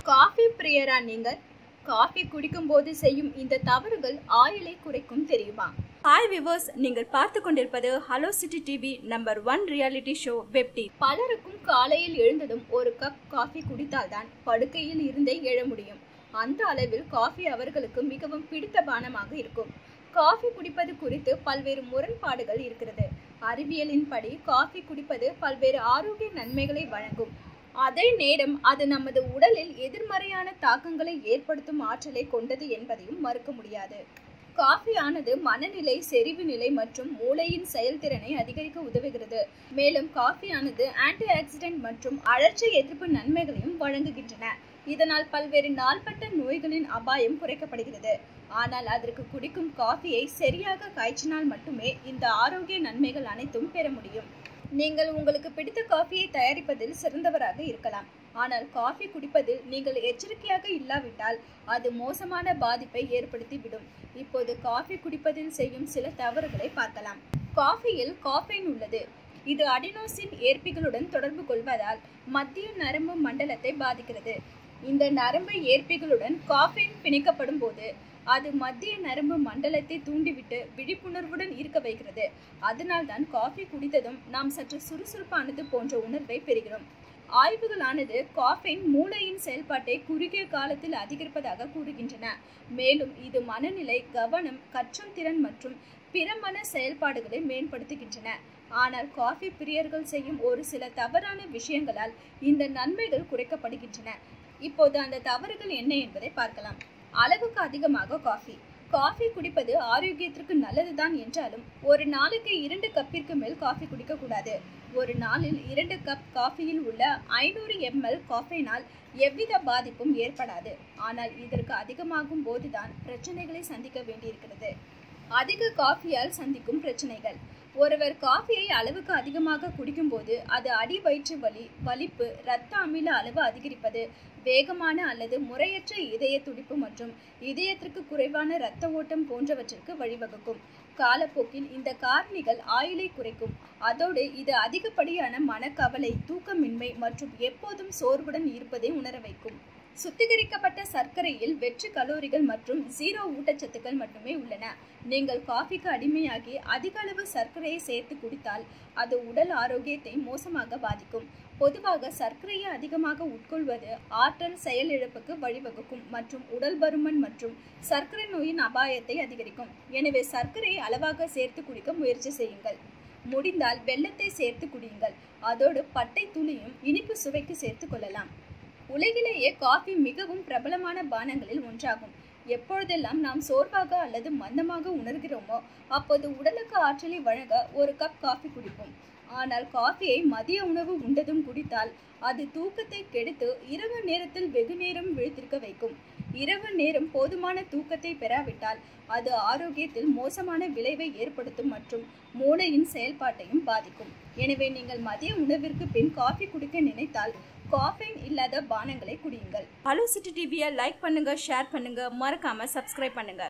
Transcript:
coffee பிரியரா நீங்கள் coffee குடிக்கும் போது செய்யும் இந்த தவறுகள் ஆயுளை குறைக்கும் தெரியுமா ஹாய் விவர்ஸ் நீங்கள் பார்த்து கொண்டிருப்பது hello city TV number one reality show வெப்டி பலருக்கும் காலையில் எழுந்ததும் ஒரு கப் காஃபி குடித்தால்தான் படுக்கையில் இருந்தே எழ முடியும் அந்த அளவில் காஃபி அவர்களுக்கு மிகவும் பிடித்த பானமாக இருக்கும் காஃபி குடிப்பது குறித்து பல்வேறு முரண்பாடுகள் இருக்கிறது அறிவியலின்படி காஃபி குடிப்பது பல்வேறு ஆரோக்கிய நன்மைகளை வழங்கும் அதே நேரம் அது நமது உடலில் எதிர்மறையான தாக்கங்களை ஏற்படுத்தும் ஆற்றலை கொண்டது என்பதையும் மறுக்க முடியாது காஃபி ஆனது மனநிலை செறிவு நிலை மற்றும் மூளையின் செயல்திறனை அதிகரிக்க உதவுகிறது மேலும் காஃபி ஆனது ஆன்டி ஆக்சிடென்ட் மற்றும் அழற்சி எதிர்ப்பு நன்மைகளையும் வழங்குகின்றன இதனால் பல்வேறு நாள்பட்ட நோய்களின் அபாயம் குறைக்கப்படுகிறது ஆனால் அதற்கு குடிக்கும் காஃபியை சரியாக காய்ச்சினால் மட்டுமே இந்த ஆரோக்கிய நன்மைகள் அனைத்தும் பெற முடியும் நீங்கள் உங்களுக்கு பிடித்த காஃபியை தயாரிப்பதில் சிறந்தவராக இருக்கலாம் ஆனால் காஃபி குடிப்பதில் நீங்கள் எச்சரிக்கையாக இல்லாவிட்டால் அது மோசமான பாதிப்பை ஏற்படுத்திவிடும் இப்போது காஃபி குடிப்பதில் செய்யும் சில தவறுகளை பார்க்கலாம் காஃபியில் காஃபைன் உள்ளது இது அடினோசின் ஏற்பிகளுடன் தொடர்பு கொள்வதால் மத்திய நரம்பு மண்டலத்தை பாதிக்கிறது இந்த நரம்பு ஏற்பிகளுடன் காஃபைன் பிணைக்கப்படும் போது அது மத்திய நரம்பு மண்டலத்தை தூண்டிவிட்டு விழிப்புணர்வுடன் இருக்க வைக்கிறது அதனால்தான் காஃபி குடித்ததும் நாம் சற்று சுறுசுறுப்பானது போன்ற உணர்வை பெறுகிறோம் ஆய்வுகளானது காஃபைன் மூளையின் செயல்பாட்டை குறுகிய காலத்தில் அதிகரிப்பதாக கூறுகின்றன மேலும் இது மனநிலை கவனம் கற்றல் திறன் மற்றும் பிற மன செயல்பாடுகளை மேம்படுத்துகின்றன ஆனால் காஃபி பிரியர்கள் செய்யும் ஒரு சில தவறான விஷயங்களால் இந்த நன்மைகள் குறைக்கப்படுகின்றன இப்போது அந்த தவறுகள் என்ன என்பதை பார்க்கலாம் அளவுக்கு அதிகமாக காஃபி காஃபி குடிப்பது ஆரோக்கியத்திற்கு நல்லதுதான் என்றாலும் ஒரு நாளுக்கு இரண்டு கப்பிற்கு மேல் காஃபி குடிக்கக்கூடாது ஒரு நாளில் இரண்டு கப் காஃபியில் உள்ள ஐநூறு எம்எல் காஃபைனால் எவ்வித பாதிப்பும் ஏற்படாது ஆனால் இதற்கு அதிகமாகும் போதுதான் பிரச்சனைகளை சந்திக்க வேண்டியிருக்கிறது அதிக காஃபியால் சந்திக்கும் பிரச்சனைகள் ஒருவர் காஃபியை அளவுக்கு அதிகமாக குடிக்கும்போது அது அடி வயிற்று வலி வலிப்பு இரத்த அமில அளவு அதிகரிப்பது வேகமான அல்லது முறையற்ற இதய துடிப்பு மற்றும் இதயத்திற்கு குறைவான இரத்த ஓட்டம் போன்றவற்றிற்கு வழிவகுக்கும் காலப்போக்கில் இந்த காரணிகள் ஆயுளை குறைக்கும் அதோடு இது அதிகப்படியான மனக்கவலை தூக்கமின்மை மற்றும் எப்போதும் சோர்வுடன் இருப்பதை உணர வைக்கும் சுத்திகரிக்கப்பட்ட சர்க்கரையில் வெற்று கலோரிகள் மற்றும் ஜீரோ ஊட்டச்சத்துக்கள் மட்டுமே உள்ளன நீங்கள் காஃபிக்கு அடிமையாகி அதிக அளவு சர்க்கரையை சேர்த்து குடித்தால் அது உடல் ஆரோக்கியத்தை மோசமாக பாதிக்கும் பொதுவாக சர்க்கரையை அதிகமாக உட்கொள்வது ஆற்றல் செயலிழப்புக்கு வழிவகுக்கும் மற்றும் உடல் பருமன் மற்றும் சர்க்கரை நோயின் அபாயத்தை அதிகரிக்கும் எனவே சர்க்கரையை அளவாக சேர்த்து குடிக்க முயற்சி செய்யுங்கள் முடிந்தால் வெள்ளத்தை சேர்த்து குடியுங்கள் அதோடு பட்டை துளியும் இனிப்பு சுவைக்கு சேர்த்து கொள்ளலாம் உலகிலேயே காஃபி மிகவும் பிரபலமான பானங்களில் ஒன்றாகும் எப்பொழுதெல்லாம் நாம் சோர்வாக அல்லது மந்தமாக உணர்கிறோமோ அப்போது உடலுக்கு ஆற்றலை வழங்க ஒரு கப் காஃபி குடிப்போம் ஆனால் காஃபியை மதிய உணவு உண்டதும் குடித்தால் அது தூக்கத்தை கெடுத்து இரவு நேரத்தில் வெகு நேரம் விழித்திருக்க வைக்கும் இரவு நேரம் போதுமான தூக்கத்தை பெறாவிட்டால் அது ஆரோக்கியத்தில் மோசமான விளைவை ஏற்படுத்தும் மற்றும் மூளையின் செயல்பாட்டையும் பாதிக்கும் எனவே நீங்கள் மதிய உணவிற்கு பின் காஃபி குடிக்க நினைத்தால் காஃபைன் இல்லாத பானங்களை குடியுங்கள் ஹலோ சிட்டி டிவியை லைக் பண்ணுங்க ஷேர் பண்ணுங்க மறக்காம சப்ஸ்கிரைப் பண்ணுங்க